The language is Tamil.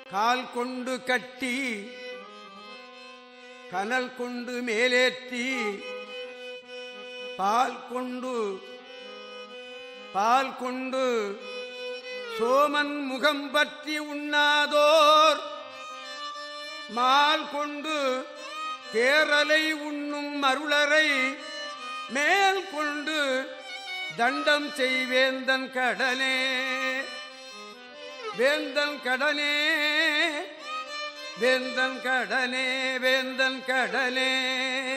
கால் கொண்டு கட்டி கனல் கொண்டு மேலேற்றி பால் கொண்டு பால் கொண்டு சோமன் முகம் பற்றி உண்ணாதோர் மால் கொண்டு தேரலை உண்ணும் மருளரை மேல் கொண்டு தண்டம் செய்வேந்தன் கடலே வேந்தன் கடனே வேந்தன் கடனே வேந்தன் கடலே